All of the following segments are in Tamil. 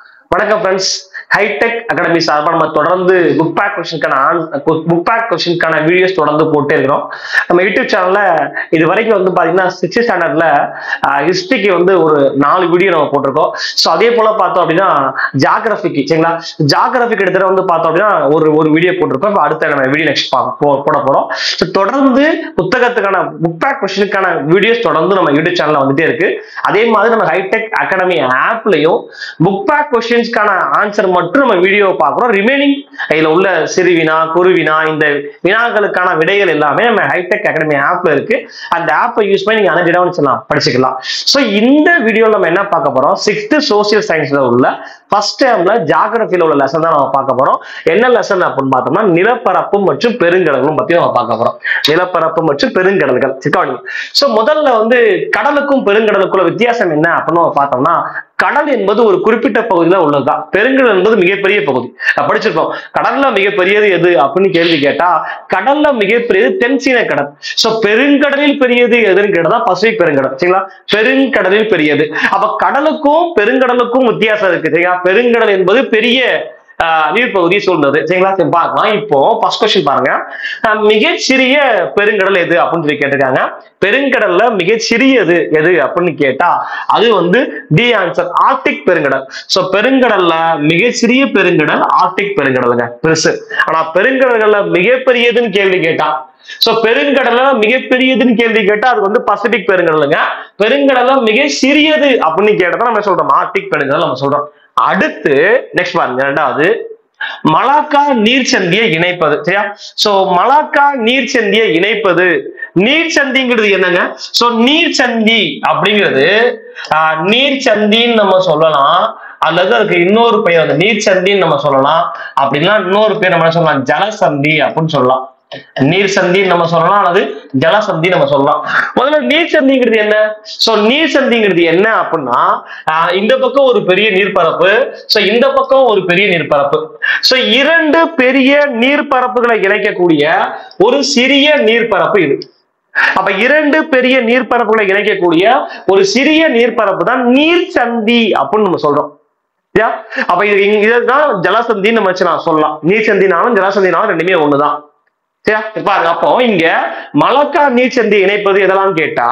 வணக்கம் ஃப்ரெண்ட்ஸ் ஹைடெக் அகாடமி சார்பாக நம்ம தொடர்ந்து புக் பேக் கொஸ்டினுக்கான புக் பேக் கொஸ்டினுக்கான வீடியோஸ் தொடர்ந்து போட்டே இருக்கிறோம் நம்ம யூடியூப் சேனல்ல இது வரைக்கும் வந்து பாத்தீங்கன்னா சிக்ஸ்த் ஸ்டாண்டர்ட்ல ஹிஸ்டரிக்கு வந்து ஒரு நாலு வீடியோ நம்ம போட்டிருக்கோம் ஸோ அதே போல பார்த்தோம் அப்படின்னா ஜாகிரபிக்கு சரிங்களா ஜாகிரபிக் கிட்டத்தட்ட வந்து பார்த்தோம் அப்படின்னா ஒரு ஒரு வீடியோ போட்டிருக்கோம் இப்போ அடுத்த நம்ம வீடியோ நெக்ஸ்ட் போட போறோம் ஸோ தொடர்ந்து புத்தகத்துக்கான புக் பேக் கொஸ்டினுக்கான வீடியோஸ் தொடர்ந்து நம்ம யூடியூப் சேனல்ல வந்துட்டே இருக்கு அதே மாதிரி நம்ம ஹைடெக் அகாடமி ஆப்லயும் புக் பேக் கொஸ்டின்ஸ்க்கான ஆன்சர் மட்டும் நம்ம வீடியோ பார்க்குறோம் ரிமைனிங் இதுல உள்ள சிறு வினா குறு வினா இந்த வினாக்களுக்கான விடைகள் எல்லாமே நம்ம ஹைடெக் அகாடமி ஆப்ல இருக்கு அந்த ஆப்பை யூஸ் பண்ணி நீங்க அனடிடாவும் சொல்லலாம் படிச்சுக்கலாம் ஸோ இந்த வீடியோல நம்ம என்ன பார்க்க போறோம் சிக்ஸ்த் சோசியல் சயின்ஸ்ல உள்ள ஃபர்ஸ்ட் டேர்ம்ல ஜாகிரபியில உள்ள லெசன் தான் நம்ம பார்க்க போறோம் என்ன லெசன் அப்படின்னு பார்த்தோம்னா நிலப்பரப்பு மற்றும் பெருங்கடல்களும் பத்தி நம்ம பார்க்க போறோம் நிலப்பரப்பு மற்றும் பெருங்கடல்கள் சிக்காணி ஸோ முதல்ல வந்து கடலுக்கும் பெருங்கடலுக்குள்ள வித்தியாசம் என்ன அப்படின்னு நம்ம பார்த்தோம்னா கடல் என்பது ஒரு குறிப்பிட்ட பகுதியில உள்ளதுதான் பெருங்கடல் என்பது மிகப்பெரிய பகுதி நான் படிச்சிருப்போம் கடல்ல மிகப்பெரியது எது அப்படின்னு கேள்வி கேட்டா கடல்ல மிகப்பெரியது தென்சீன கடல் சோ பெருங்கடலில் பெரியது எதுன்னு கேட்டா பசிபிக் பெருங்கடல் சரிங்களா பெருங்கடலில் பெரியது அப்ப கடலுக்கும் பெருங்கடலுக்கும் வித்தியாசம் இருக்கு சரிங்களா பெருங்கடல் என்பது பெரிய ஆஹ் நீர்ப்பகுதி சூழ்ந்தது சரிங்களா சரி பார்க்கலாம் இப்போ ஃபர்ஸ்ட் கொஸ்டின் பாருங்க ஆஹ் மிகச்சிறிய பெருங்கடல் எது அப்படின்னு சொல்லி கேட்டிருக்காங்க பெருங்கடல்ல மிகச்சிறியது எது அப்படின்னு கேட்டா அது வந்து டி ஆன்சர் ஆர்டிக் பெருங்கடல் சோ பெருங்கடல்ல மிகச்சிறிய பெருங்கடல் ஆர்டிக் பெருங்கடலுங்க பெருசு ஆனா பெருங்கடல்கள்ல மிகப்பெரியதுன்னு கேள்வி கேட்டா சோ பெருங்கடல்ல மிகப்பெரியதுன்னு கேள்வி கேட்டா அது வந்து பசிபிக் பெருங்கடலுங்க பெருங்கடல்ல மிக சிறியது அப்படின்னு கேட்டா நம்ம சொல்றோம் ஆர்டிக் பெருங்கடல் நம்ம சொல்றோம் அடுத்து நெக்ஸ்ட் பாருங்க ரெண்டாவது மலாக்கா நீர்ச்சந்தியை இணைப்பது சரியா சோ மலாக்கா நீர்ச்சந்தியை இணைப்பது நீர்ச்சந்திங்கிறது என்னங்க சோ நீர்ச்சந்தி அப்படிங்கிறது ஆஹ், நீர்ச்சந்தின்னு நம்ம சொல்லலாம் அல்லது அதுக்கு இன்னொரு பெயர் வந்து நீர்ச்சந்தின்னு நம்ம சொல்லலாம் அப்படின்னா இன்னொரு பேர் நம்ம என்ன சொல்லலாம் ஜலசந்தி அப்படின்னு சொல்லலாம் நீர் சந்தின்னு நம்ம சொல்லலாம் அல்லது ஜலசந்தி நம்ம சொல்லலாம் முதல்ல நீர் சந்திங்கிறது என்ன சோ நீர் சந்திங்கிறது என்ன அப்படின்னா ஆஹ், இந்த பக்கம் ஒரு பெரிய நீர்ப்பரப்பு சோ இந்த பக்கம் ஒரு பெரிய நீர்ப்பரப்பு சோ இரண்டு பெரிய நீர்ப்பரப்புகளை இணைக்கக்கூடிய ஒரு சிறிய நீர்ப்பரப்பு இது அப்ப இரண்டு பெரிய நீர்ப்பரப்புகளை இணைக்கக்கூடிய ஒரு சிறிய நீர்ப்பரப்பு தான் நீர்ச்சந்தி அப்படின்னு நம்ம சொல்றோம் சரியா? அப்ப இது இங்க- இதுதான் ஜலசந்தின்னு நம்ம வச்சு நான் சொல்லலாம் நீர்ச்சந்தினாலும் ஜலசந்தினாலும் ரெண்டுமே ஒண்ணுதான் சரியா இப்ப பாருங்க அப்போ இங்க மலக்கா நீர்ச்சந்தி இணைப்பது எதெல்லாம் கேட்டா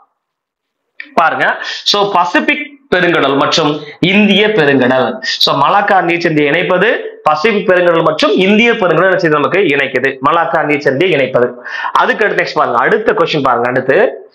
பாருங்க சோ பசிபிக் பெருங்கடல் மற்றும் இந்திய பெருங்கடல் சோ மலாக்கா நீர்ச்சந்தியை இணைப்பது பசிபிக் பெருங்கடல் மற்றும் இந்திய பெருங்கடல் என்ன செய்யுது நமக்கு இணைக்குது மலாக்கா நீர்ச்சந்தியை இணைப்பது அதுக்கு அடுத்து நெக்ஸ்ட் பாருங்க அடுத்த கொஸ்டின் பாருங்க அடுத்து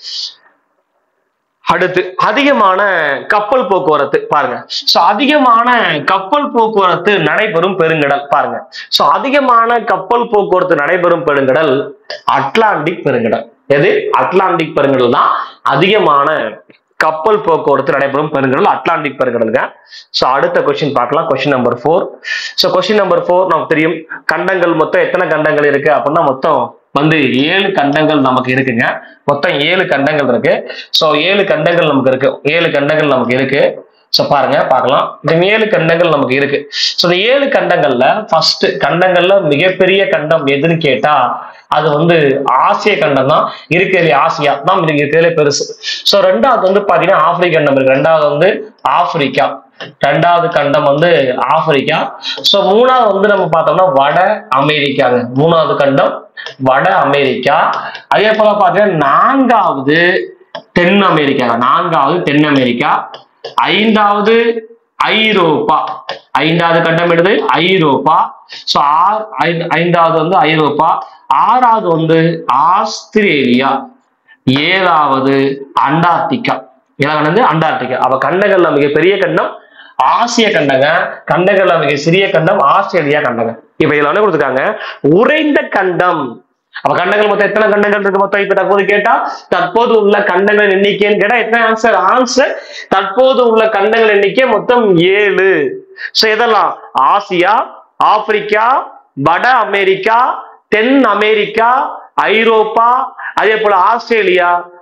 அடுத்து அதிகமான கப்பல் போக்குவரத்து பாருங்க சோ அதிகமான கப்பல் போக்குவரத்து நடைபெறும் பெருங்கடல் பாருங்க சோ அதிகமான கப்பல் போக்குவரத்து நடைபெறும் பெருங்கடல் அட்லாண்டிக் பெருங்கடல் எது அட்லாண்டிக் பெருங்கடல் தான் அதிகமான கப்பல் போக்குவரத்து நடைபெறும் பெருங்கடல் அட்லாண்டிக் பெருங்கடலுங்க சோ அடுத்த கொஸ்டின் பார்க்கலாம் question number four so question number four நமக்கு தெரியும் கண்டங்கள் மொத்தம் எத்தனை கண்டங்கள் இருக்கு அப்படின்னா மொத்தம் வந்து ஏழு கண்டங்கள் நமக்கு இருக்குங்க மொத்தம் ஏழு கண்டங்கள் இருக்கு சோ ஏழு கண்டங்கள் நமக்கு இருக்கு ஏழு கண்டங்கள் நமக்கு இருக்கு சோ பாருங்க பார்க்கலாம் இந்த ஏழு கண்டங்கள் நமக்கு இருக்கு சோ இந்த ஏழு கண்டங்கள்ல ஃபர்ஸ்ட் கண்டங்கள்ல மிகப்பெரிய கண்டம் எதுன்னு கேட்டா அது வந்து ஆசிய கண்டம் தான் இருக்கிறது ஆசியா தான் இருக்கு இருக்கிறதுல பெருசு சோ ரெண்டாவது வந்து பாத்தீங்கன்னா ஆப்பிரிக்க கண்டம் இருக்கு ரெண்டாவது வந்து ஆப்பிரிக்கா ரெண்டாவது கண்டம் வந்து ஆப்பிரிக்கா சோ மூணாவது வந்து நம்ம பார்த்தோம்னா வட அமெரிக்காங்க மூணாவது கண்டம் வட அமெரிக்கா அதே போல பாத்தீங்கன்னா நான்காவது தென் அமெரிக்கா நான்காவது தென் அமெரிக்கா ஐந்தாவது ஐரோப்பா ஐந்தாவது கண்டம் எடுத்து ஐரோப்பா சோ ஆறு ஐந்து- ஐந்தாவது வந்து ஐரோப்பா ஆறாவது வந்து ஆஸ்திரேலியா ஏழாவது அண்டார்டிகா ஏழாவது வந்து அண்டார்டிகா அப்ப கண்டங்கள்ல மிகப்பெரிய கண்டம் ஆசிய கண்டங்க கண்டங்கள்ல மிக சிறிய கண்டம் ஆஸ்திரேலியா கண்டங்க இப்ப இதுல என்ன கொடுத்துருக்காங்க உறைந்த கண்டம் அப்ப கண்டங்கள் மொத்தம் எத்தனை கண்டங்கள் இருக்கு மொத்தம் இப்ப தற்போது கேட்டா தற்போது உள்ள கண்டங்கள் எண்ணிக்கைன்னு கேட்டா எத்தனை ஆன்சர் ஆன்சர் தற்போது உள்ள கண்டங்கள் எண்ணிக்கை மொத்தம் ஏழு சோ இதெல்லாம் ஆசியா ஆப்பிரிக்கா வட அமெரிக்கா தென் அமெரிக்கா ஐரோப்பா அதே போல ஆஸ்திரேலியா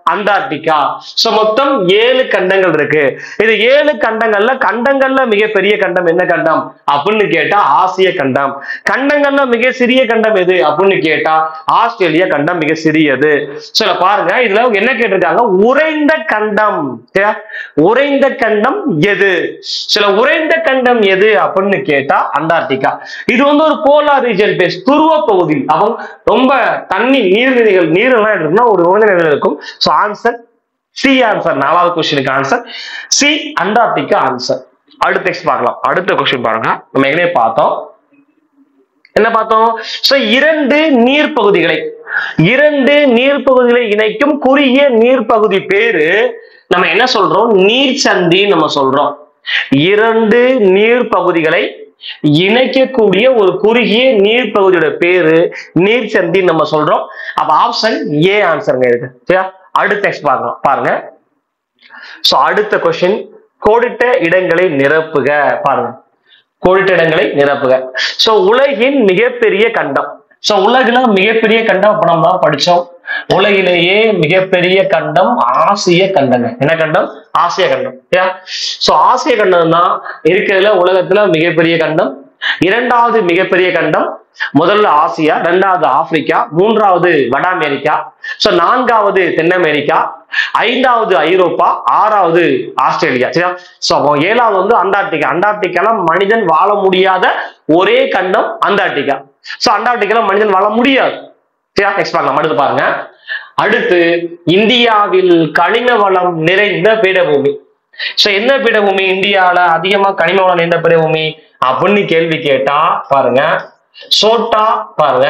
அண்டார்டிகா சோ மொத்தம் ஏழு கண்டங்கள் இருக்கு இது ஏழு கண்டங்கள்ல கண்டங்கள்ல மிகப்பெரிய கண்டம் என்ன கண்டம் அப்படின்னு கேட்டா ஆசிய கண்டம் கண்டங்கள்ல மிக சிறிய கண்டம் எது அப்படின்னு கேட்டா ஆஸ்திரேலியா கண்டம் மிக சிறியது சில பாருங்க இதுல என்ன கேட்டிருக்காங்க உறைந்த கண்டம் சரியா? உறைந்த கண்டம் எது சில உறைந்த கண்டம் எது அப்படின்னு கேட்டா அண்டார்டிகா இது வந்து ஒரு போலார் ரீஜன் பேஸ் துருவ பகுதி அவங்க ரொம்ப தண்ணி நீர்நிலைகள் நீரெல்லாம் இருக்குன்னா ஒரு உறைந்த நிலையில் இருக்கும் ஸோ ஆன்சர் சி ஆன்சர் நாலாவது கொஸ்டினுக்கு ஆன்சர் சி அண்டார்டிகா ஆன்சர் அடுத்த நெக்ஸ்ட் பார்க்கலாம் அடுத்த கொஸ்டின் பாருங்க நம்ம எங்கனே பார்த்தோம் என்ன பார்த்தோம் சோ இரண்டு நீர்ப்பகுதிகளை இரண்டு நீர்ப்பகுதிகளை இணைக்கும் குறுகிய நீர்ப்பகுதி பேரு நம்ம என்ன சொல்றோம் நீர்ச்சந்தி நம்ம சொல்றோம் இரண்டு நீர்ப்பகுதிகளை இணைக்கக்கூடிய ஒரு குறுகிய நீர்ப்பகுதியோட பேரு நீர்ச்சந்தி நம்ம சொல்றோம் அப்ப ஆப்ஷன் ஏ ஆன்சருங்க இருக்கு சரியா அடுத்த நெக்ஸ்ட் பார்க்கலாம் பாருங்க சோ அடுத்த கொஸ்டின் கோடிட்ட இடங்களை நிரப்புக பாருங்க கோடிட்ட இடங்களை நிரப்புக சோ உலகின் மிகப்பெரிய கண்டம் சோ உலகில மிகப்பெரிய கண்டம் அப்ப நம்ம படிச்சோம் உலகிலேயே மிகப்பெரிய கண்டம் ஆசிய கண்டங்க என்ன கண்டம் ஆசிய கண்டம் சோ ஆசிய கண்டம் தான் இருக்கிறதுல உலகத்துல மிகப்பெரிய கண்டம் இரண்டாவது மிகப்பெரிய கண்டம் முதல்ல ஆசியா இரண்டாவது ஆப்பிரிக்கா மூன்றாவது வட அமெரிக்கா சோ நான்காவது தென் அமெரிக்கா ஐந்தாவது ஐரோப்பா ஆறாவது ஆஸ்திரேலியா சரியா சோ அப்போ ஏழாவது வந்து அண்டார்டிகா அண்டார்டிகால மனிதன் வாழ முடியாத ஒரே கண்டம் அண்டார்டிகா சோ அண்டார்டிகால மனிதன் வாழ முடியாது சரியா நெக்ஸ்ட் பார்க்கலாம் அடுத்து பாருங்க அடுத்து இந்தியாவில் கனிம வளம் நிறைந்த பீடபூமி சோ என்ன பீடபூமி இந்தியால அதிகமா கனிம வளம் நிறைந்த பீடபூமி அப்படின்னு கேள்வி கேட்டா பாருங்க சோட்டா பாருங்க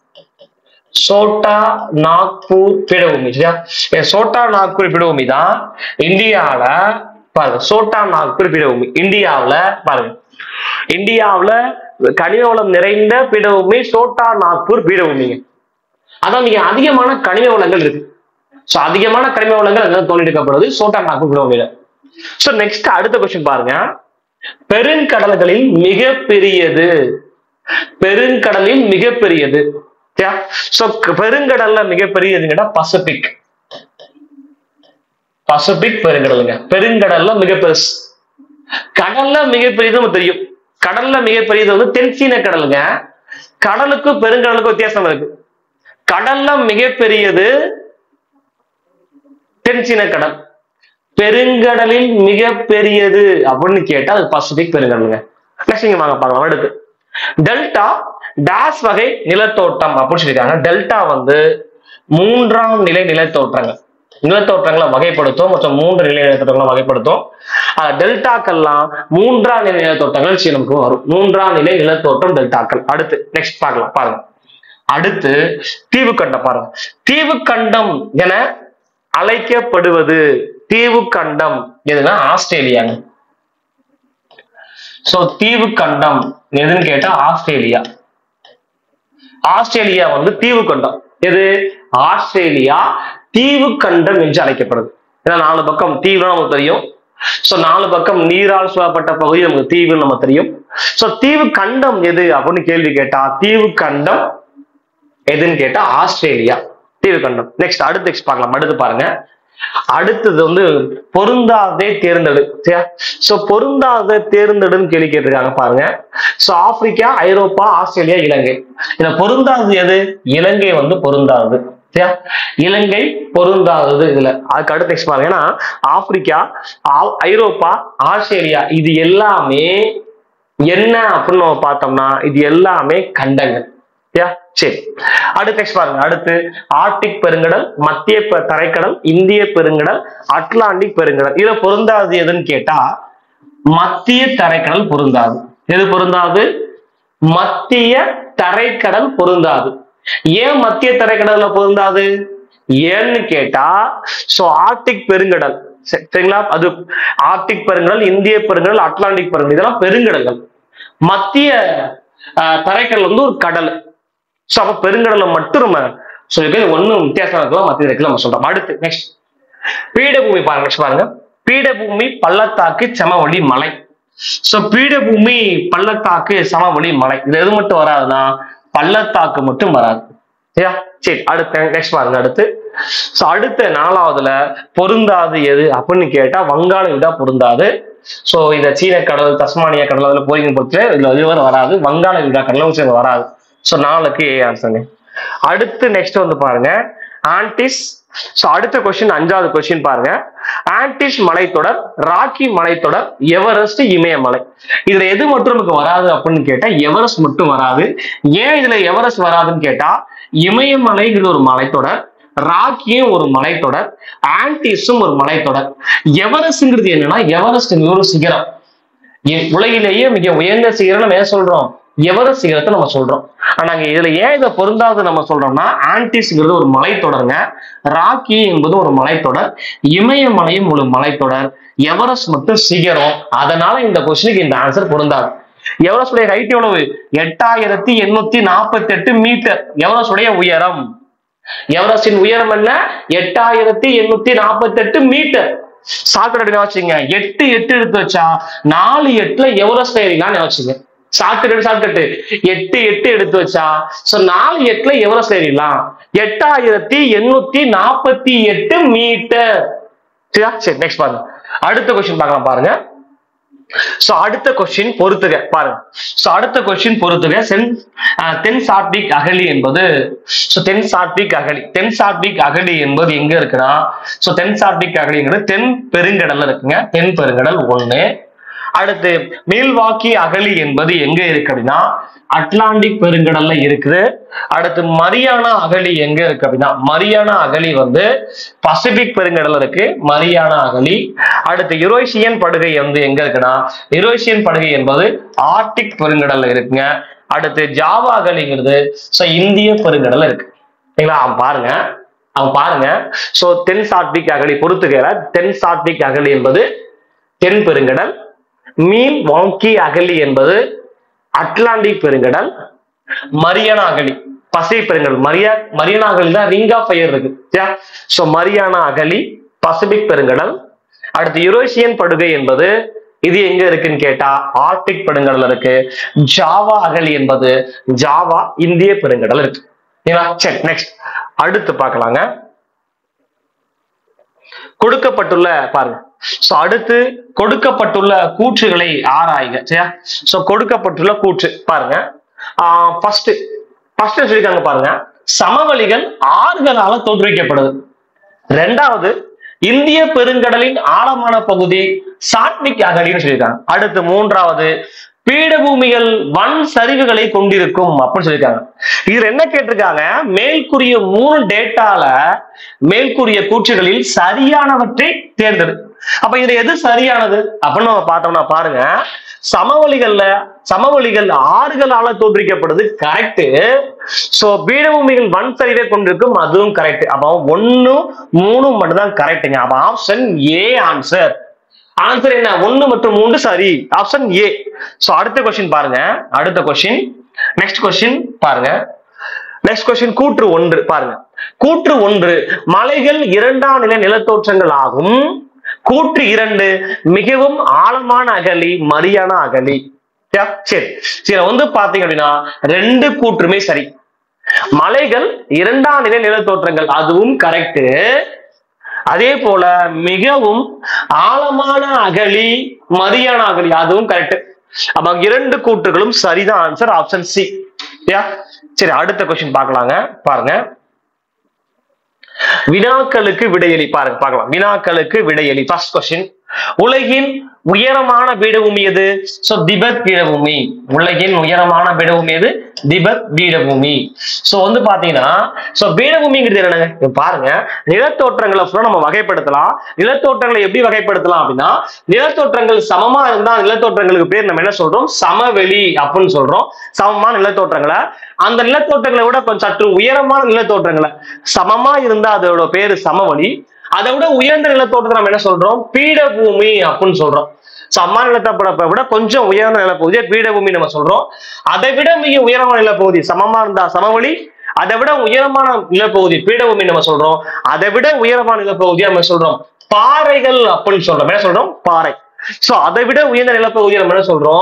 சோட்டா நாக்பூர் பீடபூமி சரியா இந்த சோட்டா நாக்பூர் பீடபூமி தான் இந்தியால பாருங்க சோட்டா நாக்பூர் பீடபூமி இந்தியாவுல பாருங்க இந்தியாவுல கனிம வளம் நிறைந்த பீடபூமி சோட்டா நாக்பூர் பீடபூமிங்க அதான் நீங்க அதிகமான கனிம வளங்கள் இருக்கு சோ அதிகமான கனிம வளங்கள் அங்க தோண்டிருக்கப்படுவது சோட்டா நாக்பூர் பீடபூமியில சோ நெக்ஸ்ட் அடுத்த கொஸ்டின் பாருங்க பெருங்கடல்களில் மிகப்பெரியது பெருங்கடலில் மிகப்பெரியது சோ பெருங்கடல்ல மிகப்பெரியதுங்கன்னா பசிபிக் பசிபிக் பெருங்கடலுங்க பெருங்கடல்ல மிக பெருசு கடல்ல மிகப்பெரியது நமக்கு தெரியும் கடல்ல மிகப்பெரியது வந்து தென்சீன கடலுங்க கடலுக்கும் பெருங்கடலுக்கும் வித்தியாசம் இருக்கு கடல்ல மிகப்பெரியது தென்சீன கடல் பெருங்கடலில் மிகப்பெரியது அப்படின்னு கேட்டா அது பசிபிக் பெருங்கடலுங்க நெக்ஸ்ட் இங்க வாங்க பார்க்கலாம் அடுத்து டெல்டா டாஸ் வகை நிலத்தோட்டம் அப்படின்னு சொல்லியிருக்காங்க டெல்டா வந்து மூன்றாம் நிலை நிலத்தோற்றங்கள் நிலத்தோற்றங்களை வகைப்படுத்தும் மற்றும் மூன்று நிலை நிலத்தோற்றங்களை வகைப்படுத்தும் அஹ் டெல்டாக்கள்லாம் மூன்றாம் நிலை நிலத்தோட்டங்கள் சரி நமக்கு வரும் மூன்றாம் நிலை நிலத்தோட்டம் டெல்டாக்கள் அடுத்து நெக்ஸ்ட் பார்க்கலாம் பாருங்க அடுத்து தீவுக்கண்டம் பாருங்க தீவுக்கண்டம் என அழைக்கப்படுவது தீவுக்கண்டம் எதுனா ஆஸ்திரேலியாங்க சோ தீவுக்கண்டம் எதுன்னு கேட்டா ஆஸ்திரேலியா ஆஸ்திரேலியா வந்து தீவுக்கண்டம் எது ஆஸ்திரேலியா தீவுக்கண்டம் என்று அழைக்கப்படுது ஏன்னா நாலு பக்கம் தீவுனா நமக்கு தெரியும் சோ நாலு பக்கம் நீரால் சூழப்பட்ட பகுதி நமக்கு தீவுன்னு நம்ம தெரியும் சோ தீவு கண்டம் எது அப்படின்னு கேள்வி கேட்டா தீவு கண்டம் எதுன்னு கேட்டா ஆஸ்திரேலியா தீவு கண்டம் நெக்ஸ்ட் அடுத்து நெக்ஸ்ட் பார்க்கலாம் அடுத்து பாருங்க அடுத்தது வந்து பொருந்தாதே தேர்ந்தெடு சரியா சோ பொருந்தாத தேர்ந்தெடுன்னு கேள்வி கேட்டிருக்காங்க பாருங்க சோ ஆப்பிரிக்கா ஐரோப்பா ஆஸ்திரேலியா இலங்கை இதுல பொருந்தாதது எது இலங்கை வந்து பொருந்தாதது சரியா இலங்கை பொருந்தாதது இதுல அதுக்கு அடுத்து நெக்ஸ்ட் பாருங்க ஏன்னா ஆப்பிரிக்கா ஆ- ஐரோப்பா ஆஸ்திரேலியா இது எல்லாமே என்ன அப்படின்னு நம்ம பார்த்தோம்னா இது எல்லாமே கண்டங்கள் யா சரி அடுத்து நெக்ஸ்ட் பாருங்க அடுத்து ஆர்டிக் பெருங்கடல் மத்திய பெ- தரைக்கடல் இந்திய பெருங்கடல் அட்லாண்டிக் பெருங்கடல் இதுல பொருந்தாது எதுன்னு கேட்டா மத்திய தரைக்கடல் பொருந்தாது எது பொருந்தாது மத்திய தரைக்கடல் பொருந்தாது ஏன் மத்திய தரைக்கடல்ல பொருந்தாது ஏன்னு கேட்டா சோ ஆர்டிக் பெருங்கடல் சரி- சரிங்களா அது ஆர்டிக் பெருங்கடல் இந்திய பெருங்கடல் அட்லாண்டிக் பெருங்கடல் இதெல்லாம் பெருங்கடல்கள் மத்திய ஆஹ், தரைக்கடல் வந்து ஒரு கடல் சோ அப்ப பெருங்கடலை மட்டும் நம்ம சொல்லிருக்கோம் ஒண்ணும் வித்தியாசம் இருக்கலாம் மத்திய தரைக்கடல் நம்ம சொல்றோம் அடுத்து நெக்ஸ்ட் பீடபூமி பாருங்க next பாருங்க பீடபூமி பள்ளத்தாக்கு சமவெளி மலை சோ பீடபூமி பள்ளத்தாக்கு சமவெளி மலை இது எது மட்டும் வராதுன்னா பள்ளத்தாக்கு மட்டும் வராது சரியா சரி அடுத்து நெக்ஸ்ட் பாருங்க அடுத்து சோ அடுத்த நாலாவதுல பொருந்தாது எது அப்படின்னு கேட்டா வங்காள விடா பொருந்தாது சோ இந்த சீன கடல் தஸ்மானியா கடல் அதுல போரிங் பொறுத்து இதுல இதுவரை வராது வங்காள விடா கடலும் சரி வராது சோ நாலுக்கு ஏ ஆன்சருங்க அடுத்து நெக்ஸ்ட் வந்து பாருங்க ஆன்டிஸ் சோ அடுத்த கொஸ்டின் அஞ்சாவது கொஸ்டின் பாருங்க ஆன்டிஸ் மலைத்தொடர் ராக்கி மலைத்தொடர் எவரெஸ்ட் இமயமலை இதுல எது மட்டும் நமக்கு வராது அப்படின்னு கேட்டா எவரெஸ்ட் மட்டும் வராது ஏன் இதுல எவரெஸ்ட் வராதுன்னு கேட்டா இமயமலைங்கிறது ஒரு மலைத்தொடர் ராக்கியும் ஒரு மலைத்தொடர் ஆன்டிஸும் ஒரு மலைத்தொடர் எவரெஸ்ட்ங்கிறது என்னன்னா எவரெஸ்ட் ஒரு சிகரம் இ- உலகிலேயே மிக உயர்ந்த சிகரம் நம்ம ஏன் சொல்றோம் எவரெஸ்ட் சிகரத்தை நம்ம சொல்றோம் ஆனா இங்க இதுல ஏன் இதை பொருந்தாது நம்ம சொல்றோம்னா ஆன்டிஸ்ங்கிறது ஒரு மலைத்தொடருங்க ராக்கி என்பது ஒரு மலைத்தொடர் இமயமலையும் ஒரு மலைத்தொடர் எவரெஸ்ட் மட்டும் சிகரம் அதனால இந்த கொஸ்டினுக்கு இந்த ஆன்சர் பொருந்தாது எவரெஸ்டுடைய ஹைட் எவ்வளவு எட்டாயிரத்தி எண்ணூத்தி நாற்பத்தி எட்டு மீட்டர் எவரெஸ்டுடைய உயரம் எவரெஸ்டின் உயரம் என்ன எட்டாயிரத்தி எண்ணூத்தி நாற்பத்தி எட்டு மீட்டர் சாக்கடை வச்சுங்க எட்டு எட்டு எடுத்து வச்சா நாலு எட்டுல எவரெஸ்ட் ஏறிலாம்னு வச்சுங்க சாக்கெட்டு சாக்கெட்டு எட்டு எட்டு எடுத்து வச்சா சோ நாலு எட்டுல எவரெஸ்ட் ஏறிடலாம் எட்டாயிரத்தி எண்ணூத்தி நாற்பத்தி எட்டு மீட்டர் சரியா சரி நெக்ஸ்ட் பாருங்க அடுத்த கொஸ்டின் பார்க்கலாம் பாருங்க சோ அடுத்த கொஸ்டின் பொறுத்துக பாருங்க சோ அடுத்த கொஸ்டின் பொறுத்துக சென் அஹ், தென் சாத்விக் அகழி என்பது சோ தென் சாத்விக் அகழி தென் சாத்விக் அகழி என்பது எங்க இருக்குன்னா சோ தென் சாத்விக் அகழிங்கிறது தென் பெருங்கடல்ல இருக்குங்க தென் பெருங்கடல் ஒண்ணு அடுத்து மீள்வாக்கி அகழி என்பது எங்க இருக்கு அப்படின்னா அட்லாண்டிக் பெருங்கடல்ல இருக்குது அடுத்து மரியானா அகழி எங்க இருக்கு அப்படின்னா மரியானா அகழி வந்து பசிபிக் பெருங்கடல்ல இருக்கு மரியானா அகழி அடுத்து யுரேஷியன் படுகை வந்து எங்க இருக்குன்னா யுரேஷியன் படுகை என்பது ஆர்டிக் பெருங்கடல்ல இருக்குங்க அடுத்து ஜாவா அகழிங்கிறது so இந்திய பெருங்கடல்ல இருக்கு சரிங்களா அவன் பாருங்க அவன் பாருங்க சோ தென் சாத்விக் அகழி பொறுத்துக்கிற தென் சாத்விக் அகழி என்பது தென் பெருங்கடல் மீன் வாங்கி அகழி என்பது அட்லாண்டிக் பெருங்கடல் மரியானா அகழி பசிபிக் பெருங்கடல் மரியா மரியானா அகழி தான் ரிங் ஆஃப் ஃபயர் இருக்கு சோ மரியானா அகழி பசிபிக் பெருங்கடல் அடுத்து யுரேஷியன் படுகை என்பது இது எங்க இருக்குன்னு கேட்டா ஆர்டிக் பெருங்கடல் இருக்கு ஜாவா அகழி என்பது ஜாவா இந்திய பெருங்கடல் இருக்கு சரிங்களா சரி நெக்ஸ்ட் அடுத்து பார்க்கலாங்க கொடுக்கப்பட்டுள்ள பாருங்க சோ அடுத்து கொடுக்கப்பட்டுள்ள கூற்றுகளை ஆராய்க சரியா சோ கொடுக்கப்பட்டுள்ள கூற்று பாருங்க ஃபர்ஸ்ட் ஃபர்ஸ்ட் சொல்லிருக்காங்க பாருங்க சமவெளிகள் ஆறுகளால தோற்றுவிக்கப்படுது ரெண்டாவது இந்திய பெருங்கடலின் ஆழமான பகுதி சாட்விக் அகழின்னு சொல்லியிருக்காங்க அடுத்து மூன்றாவது பீடபூமிகள் வன் சரிவுகளை கொண்டிருக்கும் அப்படின்னு சொல்லியிருக்காங்க இதுல என்ன கேட்டிருக்காங்க மேற்கூறிய மூணு டேட்டால மேற்கூறிய கூற்றுகளில் சரியானவற்றை தேர்ந்தெடு அப்ப இதுல எது சரியானது அப்படின்னு நம்ம பார்த்தோம்னா பாருங்க சமவெளிகள்ல சமவெளிகள் ஆறுகளால தோற்றுவிக்கப்படுது கரெக்ட் சோ பீடபூமிகள் வன் சரிவை கொண்டிருக்கும் அதுவும் கரெக்ட் அப்போ ஒன்னு மூணு மட்டும் தான் கரெக்டுங்க அப்ப ஆப்ஷன் ஏ ஆன்சர் ஆன்சர் என்ன ஒன்னு மற்றும் மூன்று சரி ஆப்ஷன் ஏ சோ அடுத்த கொஸ்டின் பாருங்க அடுத்த கொஸ்டின் நெக்ஸ்ட் கொஸ்டின் பாருங்க நெக்ஸ்ட் கொஸ்டின் கூற்று ஒன்று பாருங்க கூற்று ஒன்று மலைகள் இரண்டாம் நிலை நிலத்தோற்றங்கள் ஆகும் கூற்று இரண்டு மிகவும் ஆழமான அகழி மரியான அகழி சரியா? சரி சரி வந்து பாத்தீங்க அப்படின்னா ரெண்டு கூற்றுமே சரி மலைகள் இரண்டாம் நிலை நிலத்தோற்றங்கள் அதுவும் கரெக்ட் அதே போல மிகவும் ஆழமான அகழி மரியான அகழி அதுவும் கரெக்ட் அப்ப இரண்டு கூற்றுகளும் சரிதான் ஆன்சர் ஆப்ஷன் சி சரி அடுத்த கொஸ்டின் பார்க்கலாங்க பாருங்க வினாக்களுக்கு விடையளி பாருங்க பார்க்கலாம் வினாக்களுக்கு விடையளி ஃபர்ஸ்ட் கொஸ்டின் உலகின் உயரமான பீடபூமி எது சோ திபெத் பீடபூமி உலகின் உயரமான பீடபூமி எது திபெத் பீடபூமி சோ வந்து பாத்தீங்கன்னா சோ பீடபூமிங்கிறது என்னங்க இங்க பாருங்க நிலத்தோற்றங்களை full ஆ நம்ம வகைப்படுத்தலாம் நிலத்தோற்றங்களை எப்படி வகைப்படுத்தலாம் அப்படின்னா நிலத்தோற்றங்கள் சமமா இருந்தா நிலத்தோற்றங்களுக்கு பேர் நம்ம என்ன சொல்றோம் சமவெளி அப்படின்னு சொல்றோம் சமமான நிலத்தோற்றங்களை அந்த நிலத்தோற்றங்களை விட கொஞ்சம் சற்று உயரமான நிலத்தோற்றங்களை சமமா இருந்தா அதோட பேரு சமவெளி அதை விட உயர்ந்த நிலத்தோட்டத்தை நம்ம என்ன சொல்றோம் பீடபூமி அப்படின்னு சொல்றோம் சமமான நிலத்தப்படப்பை விட கொஞ்சம் உயர்ந்த நிலப்பகுதியை பீடபூமி நம்ம சொல்றோம் அதை விட மிக உயரமான நிலப்பகுதி சமமா இருந்தா சமவெளி அதை விட உயரமான நிலப்பகுதி பீடபூமி நம்ம சொல்றோம் அதை விட உயரமான நிலப்பகுதியை நம்ம சொல்றோம் பாறைகள் அப்படின்னு சொல்றோம் என்ன சொல்றோம் பாறை சோ அதை விட உயர்ந்த நிலப்பகுதியை நம்ம என்ன சொல்றோம்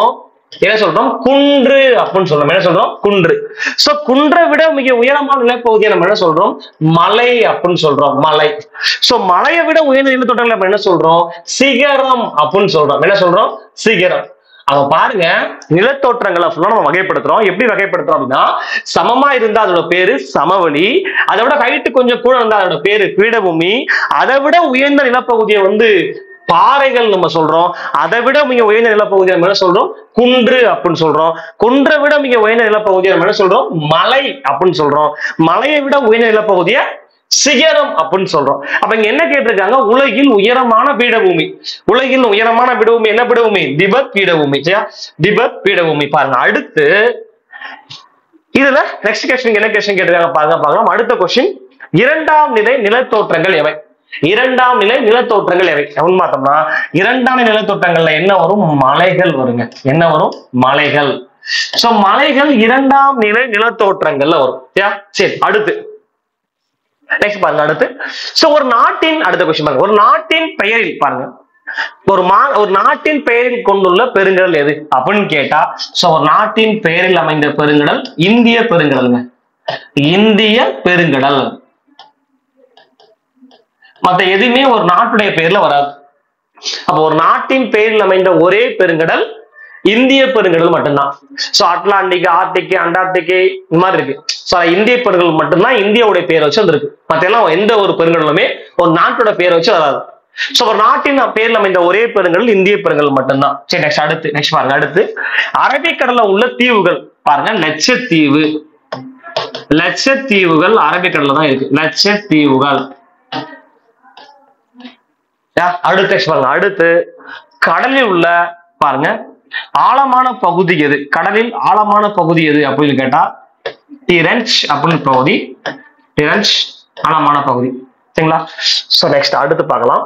என்ன சொல்றோம் குன்று அப்படின்னு சொல்றோம் என்ன சொல்றோம் குன்று சோ குன்றை விட மிக உயரமான நிலப்பகுதியை நம்ம என்ன சொல்றோம் மலை அப்படின்னு சொல்றோம் மலை சோ மலையை விட உயர்ந்த நிலத்தோட்டங்களை நம்ம என்ன சொல்றோம் சிகரம் அப்படின்னு சொல்றோம் என்ன சொல்றோம் சிகரம் அவ பாருங்க நிலத்தோற்றங்களை ஃபுல்லா நம்ம வகைப்படுத்துறோம் எப்படி வகைப்படுத்துறோம் அப்படின்னா சமமா இருந்தா அதோட பேரு சமவெளி அதை விட ஹைட் கொஞ்சம் கூட இருந்தா அதோட பேரு பீடபூமி அதை விட உயர்ந்த நிலப்பகுதியை வந்து பாறைகள் நம்ம சொல்றோம் அதை விட மிக உயர்ந்த நிலப்பகுதியை நம்ம என்ன சொல்றோம் குன்று அப்படின்னு சொல்றோம் குன்றை விட மிக உயர்ந்த நிலப்பகுதியை நம்ம என்ன சொல்றோம் மலை அப்படின்னு சொல்றோம் மலையை விட உயர்ந்த நிலப்பகுதியை சிகரம் அப்படின்னு சொல்றோம் அப்ப இங்க என்ன கேட்டிருக்காங்க உலகில் உயரமான பீடபூமி உலகில் உயரமான பீடபூமி என்ன பீடபூமி திபெத் பீடபூமி சரியா திபெத் பீடபூமி பாருங்க அடுத்து இதுல நெக்ஸ்ட் கொஸ்டின் என்ன கொஸ்டின் கேட்டிருக்காங்க பாருங்க பார்க்கலாம் அடுத்த கொஸ்டின் இரண்டாம் நிலை நிலத்தோற்றங்கள் எவை இரண்டாம் நிலை நிலத்தோற்றங்கள் எவை எவன் பார்த்தோம்னா இரண்டாம் நிலை நிலத்தோற்றங்கள்ல என்ன வரும் மலைகள் வருங்க என்ன வரும் மலைகள் சோ மலைகள் இரண்டாம் நிலை நிலத்தோற்றங்கள்ல வரும் சரியா சரி அடுத்து நெக்ஸ்ட் பாருங்க அடுத்து சோ ஒரு நாட்டின் அடுத்த கொஸ்டின் பாருங்க ஒரு நாட்டின் பெயரில் பாருங்க ஒரு மா ஒரு நாட்டின் பெயரில் கொண்டுள்ள பெருங்கடல் எது அப்படின்னு கேட்டா சோ ஒரு நாட்டின் பெயரில் அமைந்த பெருங்கடல் இந்திய பெருங்கடல்ங்க இந்திய பெருங்கடல் மத்த எதுவுமே ஒரு நாட்டுடைய பெயர்ல வராது அப்ப ஒரு நாட்டின் பெயரில் அமைந்த ஒரே பெருங்கடல் இந்திய பெருங்கடல் மட்டும்தான் சோ அட்லாண்டிக் ஆர்டிக் அண்டார்டிகை இந்த மாதிரி இருக்கு சோ இந்திய பெருங்கடல் மட்டும்தான் இந்தியாவுடைய பேரை வச்சு வந்திருக்கு மத்த எல்லாம் எந்த ஒரு பெருங்கடலுமே ஒரு நாட்டோட பேரை வச்சு வராது சோ ஒரு நாட்டின் பேர்ல அமைந்த ஒரே பெருங்கடல் இந்திய பெருங்கடல் மட்டும்தான் சரி நெக்ஸ்ட் அடுத்து நெக்ஸ்ட் பாருங்க அடுத்து அரபிக்கடல்ல உள்ள தீவுகள் பாருங்க லட்சத்தீவு லட்சத்தீவுகள் அரபிக்கடல்ல தான் இருக்கு லட்சத்தீவுகள் யா, அடுத்து next பாருங்க அடுத்து கடலில் உள்ள பாருங்க ஆழமான பகுதி எது கடலில் ஆழமான பகுதி எது அப்படின்னு கேட்டா டிரன்ச் அப்படின்னு பகுதி டிரன்ச் ஆழமான பகுதி சரிங்களா சோ நெக்ஸ்ட் அடுத்து பார்க்கலாம்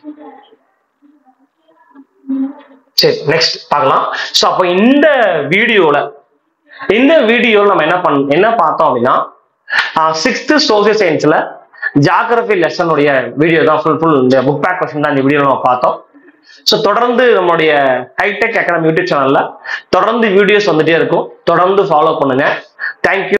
சரி நெக்ஸ்ட் பார்க்கலாம் சோ அப்போ இந்த வீடியோல இந்த வீடியோல நம்ம என்ன பண்ண என்ன பார்த்தோம் அப்படின்னா சிக்ஸ்த் சோசியல் சயின்ஸ்ல ஜாகிரபி லெசனுடைய வீடியோ தான் ஃபுல் ஃபுல் இந்த புக் பேக் கொஸ்டின் தான் இந்த வீடியோ நம்ம பார்த்தோம் ஸோ தொடர்ந்து நம்மளுடைய ஹைடெக் அகாடமி யூடியூப் சேனல்ல தொடர்ந்து வீடியோஸ் வந்துட்டே இருக்கும் தொடர்ந்து ஃபாலோ பண்ணுங்க தேங்க்யூ